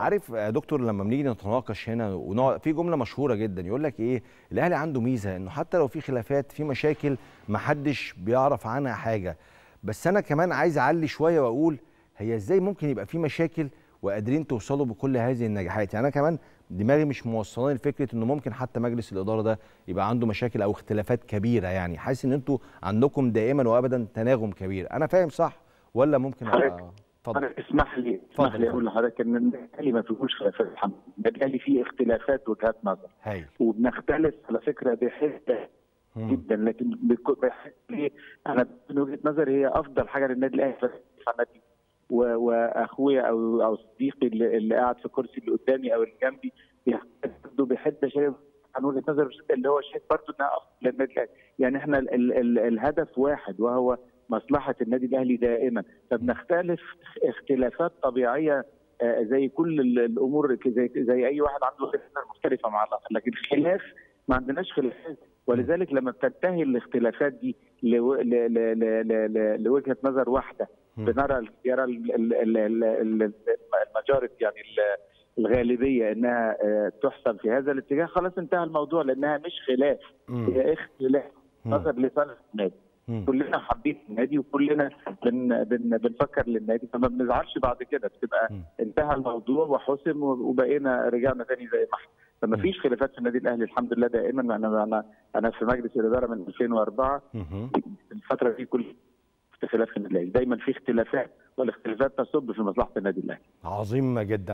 عارف يا دكتور لما بنيجي نتناقش هنا ونقعد في جمله مشهوره جدا يقول لك ايه الاهلي عنده ميزه انه حتى لو في خلافات في مشاكل ما حدش بيعرف عنها حاجه بس انا كمان عايز اعلي شويه واقول هي ازاي ممكن يبقى في مشاكل وقادرين توصلوا بكل هذه النجاحات يعني انا كمان دماغي مش موصلاني لفكره انه ممكن حتى مجلس الاداره ده يبقى عنده مشاكل او اختلافات كبيره يعني حاسس ان انتوا عندكم دائما وابدا تناغم كبير انا فاهم صح ولا ممكن حضرتك انا اسمح لي اسمح لي اقول لحضرتك ان الاهلي ما فيهوش خلافات الحمد لله الاهلي فيه اختلافات وجهات نظر هاي. وبنختلف على فكره بحده جدا لكن بحس ليه انا من وجهه نظري هي افضل حاجه للنادي الاهلي في النادي واخويا او او صديقي اللي, اللي قاعد في الكرسي اللي قدامي او اللي جنبي برضه بحده شايف عن وجهه نظر اللي هو شايف برضه انها افضل للنادي الاهلي يعني احنا ال ال ال الهدف واحد وهو مصلحه النادي الاهلي دائما فبنختلف اختلافات طبيعيه زي كل الامور زي زي اي واحد عنده وجهه مختلفه مع الاخر لكن خلاف ما عندناش خلافات ولذلك لما بتنتهي الاختلافات دي لوجهه نظر واحده بنرى يرى المجارة يعني الغالبيه انها تحسم في هذا الاتجاه خلاص انتهى الموضوع لانها مش خلاف هي اختلاف نظر لصالح النادي كلنا حابين النادي وكلنا بن بن بنفكر للنادي فما بنزعلش بعد كده بتبقى انتهى الموضوع وحسم وبقينا رجعنا تاني زي ما احنا فما فيش خلافات في النادي الاهلي الحمد لله دائما انا انا انا في مجلس الاداره من 2004 الفتره دي كل اختلاف في النادي الاهلي دايما في اختلافات والاختلافات تصب في مصلحه النادي الاهلي عظيم جدا